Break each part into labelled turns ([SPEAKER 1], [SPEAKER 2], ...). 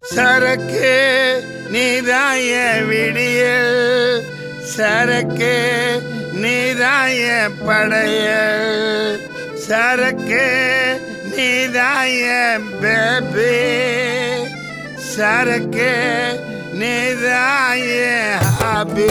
[SPEAKER 1] சரக்கு நீதாய விடியல் சரக்கு நீதாய படையல் சரக்கு நீதாய பேபி சரக்கு நீதாய ஹாபி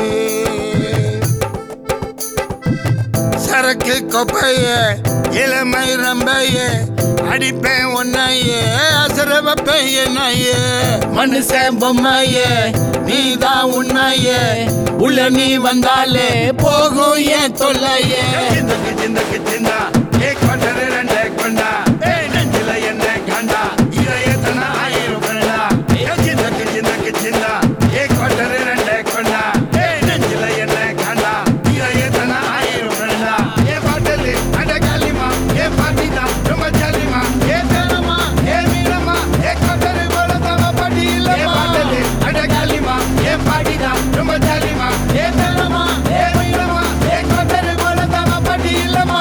[SPEAKER 1] சரக்கு கொப்பைய இளமை ரம்பைய அடிப்பேன் உன்னையே அசர வைப்பேன் என்னையே மனுஷன் பொம்மைய நீதான் உன்னையே உள்ள நீ வந்தாலே போகும் என் தொல்லையே சிந்தக்கு சிந்தக்கு சிந்தா ஏ கொண்டது ரெண்டே கொண்டா ஏ நெஞ்சில என்ன கண்டா இதயத்தன ஆயிரம் கொண்டா ஏ சிந்தக்கு சிந்தக்கு சிந்தா ஏ கொண்டது ரெண்டே கொண்டா ஏ நெஞ்சில என்ன கண்டா இதயத்தன ஆயிரம் கொண்டா ஏ பாட்டலு அட காலிமா ஏ பாட்டிதா ரொம்ப ஜாலிமா ஏ தேனமா ஏ மீனமா ஏ கொண்டது போல தவ படி இல்ல ஏ பாட்டலு அட காலிமா ஏ பாட்டிதா ரொம்ப ஜாலிமா ஏ தேனமா ஏ மீனமா ஏ கொண்டது போல தவ படி இல்லமா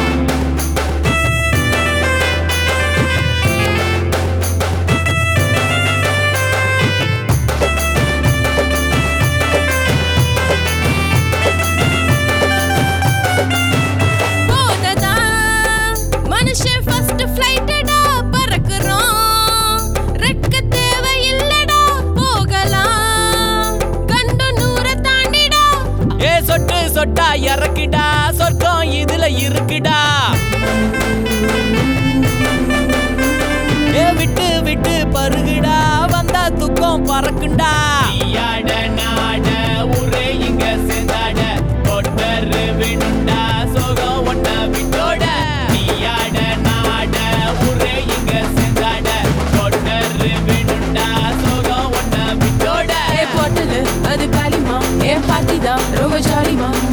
[SPEAKER 2] போததா மனுஷன் ஃபர்ஸ்ட் ஃப்ளைட்டடா பறக்குறோம் ரெக்க தேவையில்லடா போகலாம் கண்டு நூற தாண்டிடா
[SPEAKER 3] ஏ சொட்டு சொட்டா இறக்குடா சொர்க்கம் இதுல இருக்குடா ஏ விட்டு விட்டு பருகுடா வந்தா துக்கம் பறக்குண்டா நீயாட நாட ஊரே இங்க சேர்ந்தாட கொட்டரு விண்டா சோகம் ஒட்ட விட்டோட நீயாட நாட ஊரே இங்க சேர்ந்தாட கொட்டரு விண்டா சோகம் ஒட்ட விட்டோட
[SPEAKER 2] ஏ போட்டது அது காலிமா ஏ பாட்டிதான் ரொம்ப ஜாலிமா